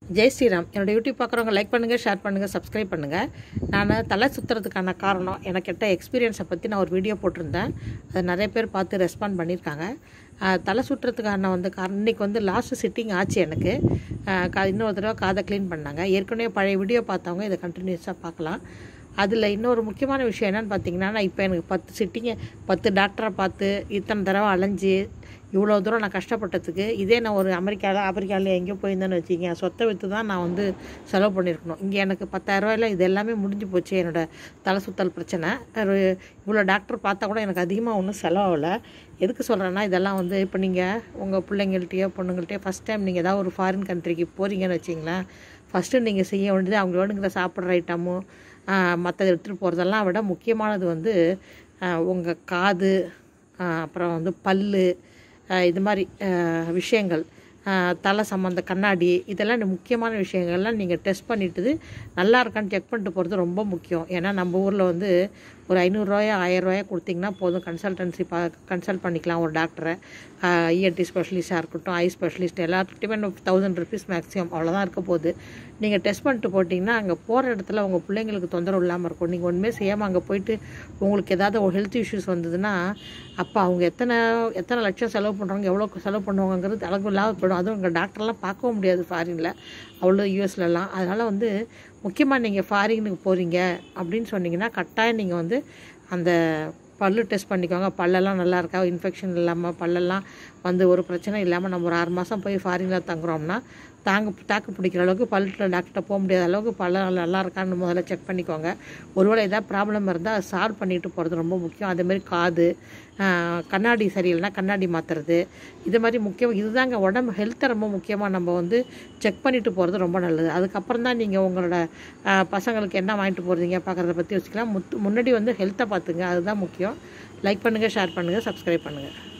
ஜெய் ஸ்ரீராம் என்னோட யூடியூப் பார்க்குறவங்க லைக் பண்ணுங்கள் ஷேர் பண்ணுங்கள் சப்ஸ்கிரைப் பண்ணுங்கள் நான் தலை சுற்றுறதுக்கான காரணம் எனக்கு கிட்ட எக்ஸ்பீரியன்ஸை பற்றி நான் ஒரு வீடியோ போட்டிருந்தேன் அது நிறைய பேர் பார்த்து ரெஸ்பாண்ட் பண்ணியிருக்காங்க ஆஹ் தலை சுற்றுறதுக்கான வந்து காரணம் இன்றைக்கி வந்து லாஸ்ட்டு சிட்டிங் ஆச்சு எனக்கு ஆஹ் கா இன்னொரு தடவை காதை க்ளீன் பண்ணாங்க ஏற்கனவே பழைய வீடியோ பார்த்தவங்க இதை கண்டினியூஸாக பார்க்கலாம் அதில் இன்னொரு முக்கியமான விஷயம் என்னென்னு பார்த்தீங்கன்னா நான் இப்போ எனக்கு பத்து சிட்டிங்க பத்து டாக்டரை பார்த்து இத்தனை தடவை அலைஞ்சு இவ்வளோ தூரம் நான் கஷ்டப்பட்டதுக்கு இதே நான் ஒரு அமெரிக்காவில் ஆப்பிரிக்காவில் எங்கேயோ போயிருந்தேன்னு வச்சுக்கங்க சொத்தை விற்று தான் நான் வந்து செலவு பண்ணியிருக்கணும் இங்கே எனக்கு பத்தாயிரரூவாயில் இது எல்லாமே முடிஞ்சு போச்சு என்னோடய தலை சுத்தல் பிரச்சனை ஒரு இவ்வளோ டாக்டர் பார்த்தா கூட எனக்கு அதிகமாக ஒன்றும் செலவாகலை எதுக்கு சொல்கிறேன்னா இதெல்லாம் வந்து இப்போ நீங்கள் உங்கள் பிள்ளைங்கள்ட்டையோ பொண்ணுங்கள்ட்டையோ ஃபஸ்ட் டைம் நீங்கள் ஏதாவது ஒரு ஃபாரின் கண்ட்ரிக்கு போகிறீங்கன்னு வச்சிங்களேன் ஃபஸ்ட்டு நீங்கள் செய்ய வேண்டியது அவங்க வேணுங்கிற சாப்பிட்ற ஐட்டமும் மற்றது எடுத்துகிட்டு போகிறதெல்லாம் விட முக்கியமானது வந்து உங்கள் காது ஆஹ் அப்புறம் வந்து பல் இது மாதிரி ஆஹ் விஷயங்கள் ஆஹ் தலை சம்மந்த கண்ணாடி இதெல்லாம் இந்த முக்கியமான விஷயங்கள்லாம் நீங்கள் டெஸ்ட் பண்ணிட்டு நல்லா இருக்கான்னு செக் பண்ணிட்டு போகிறது ரொம்ப முக்கியம் ஏன்னா நம்ம ஊரில் வந்து ஒரு ஐநூறுரூவாயோ ஆயிரரூவாயோ கொடுத்தீங்கன்னா போதும் கன்சல்டன்சி பா கன்சல்ட் பண்ணிக்கலாம் ஒரு டாக்டரை இஎன்டி ஸ்பெஷலிஸ்ட்டாக இருக்கட்டும் ஐ ஸ்பெஷலிஸ்ட் எல்லாத்துக்கிட்டையுமே தௌசண்ட் ருபீஸ் மேக்ஸிமம் அவ்வளோதான் இருக்க போகுது நீங்கள் டெஸ்ட் பண்ணிட்டு போட்டிங்கன்னா அங்கே போகிற இடத்துல உங்கள் பிள்ளைங்களுக்கு தொந்தரவு இல்லாமல் இருக்கும் நீங்கள் ஒன்றுமே செய்யாமல் அங்கே போயிட்டு உங்களுக்கு ஏதாவது ஒரு ஹெல்த் இஷ்யூஸ் வந்ததுன்னா அப்போ அவங்க எத்தனை எத்தனை லட்சம் செலவு பண்ணுறாங்க எவ்வளோ செலவு பண்ணுவாங்கங்கிறது அளவு இல்லாமல் போயிடும் அதுவும் உங்கள் டாக்டர்லாம் பார்க்கவும் முடியாது ஃபாரினில் அவ்வளோ யூஎஸ்லலாம் அதனால் வந்து முக்கியமாக நீங்கள் ஃபாரினுக்கு போகிறீங்க அப்படின்னு சொன்னீங்கன்னா கட்டாயம் நீங்கள் வந்து அந்த பல்லு டெஸ்ட் பண்ணிக்கோங்க பல்லெல்லாம் நல்லா இருக்கா இன்ஃபெக்ஷன் இல்லாமல் பல்லெல்லாம் வந்து ஒரு பிரச்சனை இல்லாமல் நம்ம ஒரு ஆறு மாதம் போய் ஃபாரினில் தங்குறோம்னா தாங்க தாக்கு பிடிக்கிற அளவுக்கு பல்லில் டாக்டர்கிட்ட போக முடியாத அளவுக்கு பல்ல நல்லா இருக்கான்னு முதல்ல செக் பண்ணிக்கோங்க ஒருவேளை ஏதாவது ப்ராப்ளம் இருந்தால் அதை சால்வ் பண்ணிட்டு போகிறது ரொம்ப முக்கியம் அதேமாதிரி காது கண்ணாடி சரியில்லைனா கண்ணாடி மாற்றுறது இது மாதிரி முக்கியம் இதுதாங்க உடம்பு ஹெல்த்தை ரொம்ப முக்கியமாக நம்ம வந்து செக் பண்ணிட்டு போகிறது ரொம்ப நல்லது அதுக்கப்புறம் தான் நீங்கள் உங்களோட பசங்களுக்கு என்ன வாங்கிட்டு போகிறீங்க பார்க்குறத பற்றி வச்சுக்கலாம் முத்து முன்னாடி வந்து ஹெல்த்தை பார்த்துங்க அதுதான் முக்கியம் லைக் பண்ணுங்கள் ஷேர் பண்ணுங்கள் சப்ஸ்கிரைப் பண்ணுங்கள்